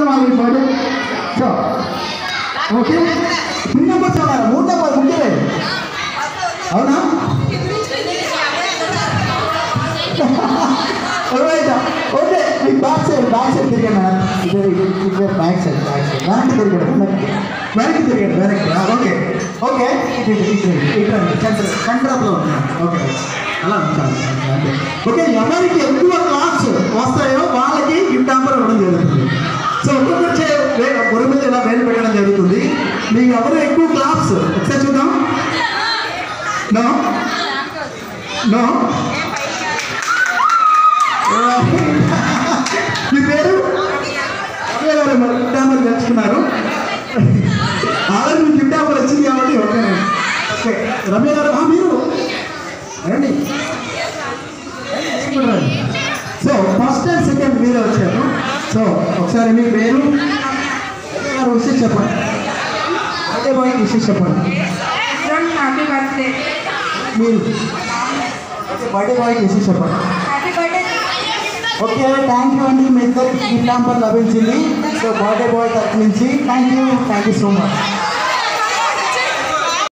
కోసం వాళ్ళు birthday so okay three numbers ఉన్నారు మూడు నెంబర్ ముఖ్యమే అవునా Alright, ఓకే మీకు బ్యాక్ సైడ్ బ్యాక్ సైడ్ తిరిగాను మేడం ఇది ఇది ఇది బ్యాక్ సైడ్ బ్యాక్ సైడ్ వెనక్కి తిరిగాడు వెనక్కి వెనక్కి తిరిగాడు వెనక్కి ఓకే ఓకే ఇటు ఇటు ఇటు ఇటు రండి సెంటర్ సెంటర్లో ఉన్నాను ఓకే అలా ఉంచాలి అంతే ఓకే ఎవరికి ఎక్కువ క్లాస్ వస్తాయో వాళ్ళకి గిఫ్ట్ ఆఫర్ ఇవ్వడం జరుగుతుంది సో ఒక్కొక్కరు చే బొరు మీద ఇలా వేలు పెట్టడం జరుగుతుంది మీకు ఎవరు ఎక్కువ క్లాప్స్ ఒకసారి చూద్దాం నో నో మీ పేరు రమ్య గారు మరి గిఫ్ట్ ఆఫర్ తెచ్చుకున్నారు ఆల్రెడీ మీకు గిఫ్ట్ ఆఫర్ వచ్చింది కాబట్టి ఓకే ఓకే రమ్య గారు ఆ, మీరు రండి మీరు రండి. సో ఫస్ట్ అండ్ సెకండ్ మీరే వచ్చారు సో ఒకసారి మీ పేరు రమ్య గారు విషయం చెప్పండి అదే బాయ్ విషయం చెప్పండి హ్యాపీ బర్త్డే మీరు బర్త్డే బాయ్ విషయం చెప్పండి happy birthday okay thank you అండి మీ ఇద్దరికి గిఫ్ట్ హాంపర్ లభించింది సో బర్త్డే బాయ్ తరఫు నుంచి thank you thank you so much